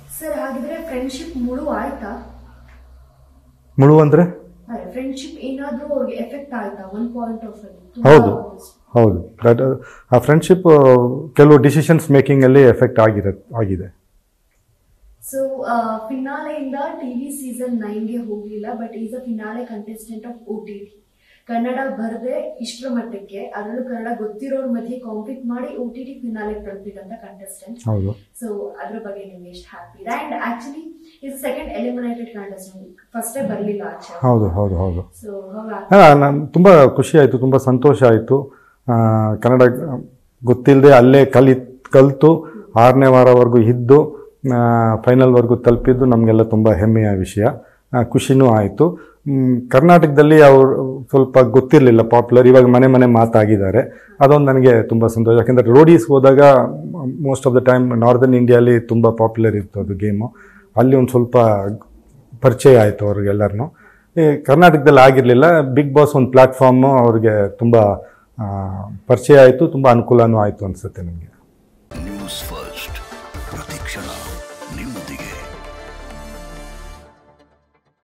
sir ಹಾಗಿದ್ರೆ friendship ಮುಳು ಆಯ್ತಾ ಮುಳು ಅಂದರೆ ಫ್ರೆಂಡ್ಶಿಪ್ ಏನಾದ್ರೂ ಅವ್ರಿಗೆ ಎಫೆಕ್ಟ್ ಆಯ್ತಾ ಒನ್ ಪಾಯಿಂಟ್ ಆಫ್ ಹೌದು ಹೌದು ದಟ್ ಆ ಫ್ರೆಂಡ್ಶಿಪ್ ಕೆಲವು ಡಿಸಿಷನ್ಸ್ ಮೇಕಿಂಗಲ್ಲಿ ಎಫೆಕ್ಟ್ ಆಗಿರ ಆಗಿದೆ ಸೊ ಫಿನಾಲೆಯಿಂದ ಟಿವಿ ಸೀಸನ್ ನೈನ್ಗೆ ಹೋಗ್ಲಿಲ್ಲ but is a finale contestant of O T T Kannada ಬರದೆ ಇಷ್ಟರ ಮಟ್ಟಕ್ಕೆ ಅದರಲ್ಲೂ ಕನ್ನಡ ಗೊತ್ತಿರೋರ್ ಮಧ್ಯೆ ಕಾಂಪೀಟ್ ಮಾಡಿ ಓ ಟಿ ಟಿ ಫಿನಾಲೆ ತಲುಪಿದಂತ ಕಂಟೆಸ್ಟೆಂಟ್ ಹೌದು ಸೊ ಅದ್ರ ಬಗ್ಗೆ ನಿಮ್ಗೆ ಎಷ್ಟು happy and actually is second eliminated contestant ಫಸ್ಟೇ ಬರಲಿಲ್ಲ ಆಚೆ ಹೌದು ಹೌದು ಹೌದು ಸೊ ನಾನು ತುಂಬ ಖುಷಿ ಆಯಿತು ತುಂಬ ಸಂತೋಷ ಆಯಿತು ಕನ್ನಡ ಗೊತ್ತಿಲ್ಲದೆ ಅಲ್ಲೇ ಕಲಿ ಕಲಿತು ಆರನೇ ವಾರವರೆಗೂ ಇದ್ದು ಫೈನಲ್ವರೆಗೂ ತಲುಪಿದ್ದು ನಮಗೆಲ್ಲ ತುಂಬ ಹೆಮ್ಮೆಯ ವಿಷಯ ಆ, ಖುಷಿನೂ ಆಯಿತು ಕರ್ನಾಟಕದಲ್ಲಿ ಅವರು ಸ್ವಲ್ಪ ಗೊತ್ತಿರಲಿಲ್ಲ ಪಾಪ್ಯುಲರ್ ಇವಾಗ ಮನೆ ಮನೆ ಮಾತಾಗಿದ್ದಾರೆ ಅದೊಂದು ನನಗೆ ತುಂಬ ಸಂತೋಷ ಯಾಕೆಂದರೆ ರೋಡೀಸ್ ಹೋದಾಗ most of the time northern ಇಂಡಿಯಾಲಿ ತುಂಬ ಪಾಪ್ಯುಲರ್ ಇತ್ತು ಅದು ಗೇಮು ಅಲ್ಲಿ ಒಂದು ಸ್ವಲ್ಪ ಪರಿಚಯ ಆಯಿತು ಅವ್ರಿಗೆಲ್ಲರನ್ನು ಈ ಕರ್ನಾಟಕದಲ್ಲಿ ಆಗಿರಲಿಲ್ಲ ಬಿಗ್ ಬಾಸ್ ಒಂದು ಪ್ಲ್ಯಾಟ್ಫಾರ್ಮು ಅವ್ರಿಗೆ ತುಂಬ ಆ, ಪರಿಚಯ ಆಯಿತು ತುಂಬ ಅನುಕೂಲನೂ ಆಯಿತು ಅನಿಸುತ್ತೆ ನನಗೆ ನ್ಯೂಸ್ ಫಸ್ಟ್ ಪ್ರತಿಕ್ಷಣ ನಿಮ್ಮೊಂದಿಗೆ